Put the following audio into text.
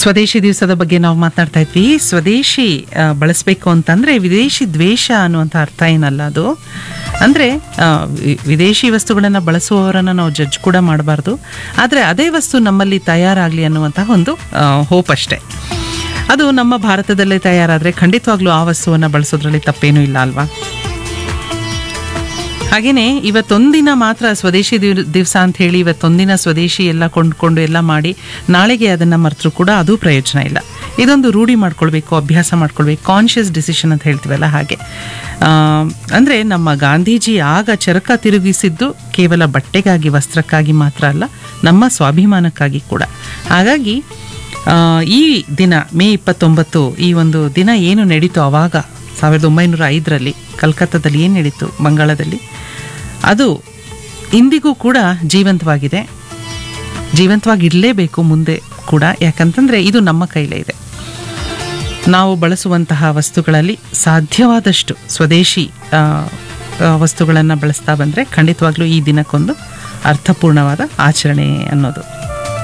ಸ್ವದೇಶಿ ದಿವಸದ ಬಗ್ಗೆ ನಾವು ಮಾತನಾಡ್ತಾ ಇದ್ವಿ ಸ್ವದೇಶಿ ಆ, ಬಳಸಬೇಕು ಅಂತಂದ್ರೆ ವಿದೇಶಿ ದ್ವೇಷ ಅನ್ನುವಂಥ ಅರ್ಥ ಏನಲ್ಲ ಅದು ಅಂದ್ರೆ ಆ, ವಿ- ವಿದೇಶಿ ವಸ್ತುಗಳನ್ನು ಬಳಸುವವರನ್ನ ನಾವು ಜಡ್ಜ್ ಕೂಡ ಮಾಡಬಾರ್ದು ಆದರೆ ಅದೇ ವಸ್ತು ನಮ್ಮಲ್ಲಿ ತಯಾರಾಗಲಿ ಅನ್ನುವಂತಹ ಒಂದು ಹೋಪ್ ಅಷ್ಟೇ ಅದು ನಮ್ಮ ಭಾರತದಲ್ಲೇ ತಯಾರಾದರೆ ಖಂಡಿತವಾಗ್ಲೂ ಆ ವಸ್ತುವನ್ನು ಬಳಸೋದ್ರಲ್ಲಿ ತಪ್ಪೇನೂ ಇಲ್ಲ ಅಲ್ವಾ ಹಾಗೇನೆ ಇವತ್ತೊಂದಿನ ಮಾತ್ರ ಸ್ವದೇಶಿ ದಿವ್- ದಿವಸ ಅಂತ ಹೇಳಿ ಇವತ್ತೊಂದಿನ ಸ್ವದೇಶಿ ಎಲ್ಲ ಕೊಂಡ್ಕೊಂಡು ಎಲ್ಲ ಮಾಡಿ ನಾಳೆಗೆ ಅದನ್ನು ಮರೆತರೂ ಕೂಡ ಅದು ಪ್ರಯೋಜನ ಇಲ್ಲ ಇದೊಂದು ರೂಢಿ ಮಾಡ್ಕೊಳ್ಬೇಕು ಅಭ್ಯಾಸ ಮಾಡ್ಕೊಳ್ಬೇಕು ಕಾನ್ಷಿಯಸ್ ಡಿಸಿಷನ್ ಅಂತ ಹೇಳ್ತೀವಲ್ಲ ಹಾಗೆ ಆ, ಅಂದ್ರೆ ನಮ್ಮ ಗಾಂಧೀಜಿ ಆಗ ಚರಕ ತಿರುಗಿಸಿದ್ದು ಕೇವಲ ಬಟ್ಟೆಗಾಗಿ ವಸ್ತ್ರಕ್ಕಾಗಿ ಮಾತ್ರ ಅಲ್ಲ ನಮ್ಮ ಸ್ವಾಭಿಮಾನಕ್ಕಾಗಿ ಕೂಡ ಹಾಗಾಗಿ ಆ, ಈ ದಿನ ಮೇ ಇಪ್ಪತ್ತೊಂಬತ್ತು ಈ ಒಂದು ದಿನ ಏನು ನಡೀತು ಅವಾಗ ಸಾವಿರದ ಒಂಬೈನೂರ ಐದರಲ್ಲಿ ಕಲ್ಕತ್ತಾದಲ್ಲಿ ಏನು ನಡೀತು ಬಂಗಾಳದಲ್ಲಿ ಅದು ಇಂದಿಗೂ ಕೂಡ ಜೀವಂತವಾಗಿದೆ ಜೀವಂತವಾಗಿರಲೇಬೇಕು ಮುಂದೆ ಕೂಡ ಯಾಕಂತಂದರೆ ಇದು ನಮ್ಮ ಕೈಲೇ ಇದೆ ನಾವು ಬಳಸುವಂತಹ ವಸ್ತುಗಳಲ್ಲಿ ಸಾಧ್ಯವಾದಷ್ಟು ಸ್ವದೇಶಿ ವಸ್ತುಗಳನ್ನು ಬಳಸ್ತಾ ಬಂದರೆ ಖಂಡಿತವಾಗ್ಲೂ ಈ ದಿನಕ್ಕೊಂದು ಅರ್ಥಪೂರ್ಣವಾದ ಆಚರಣೆ ಅನ್ನೋದು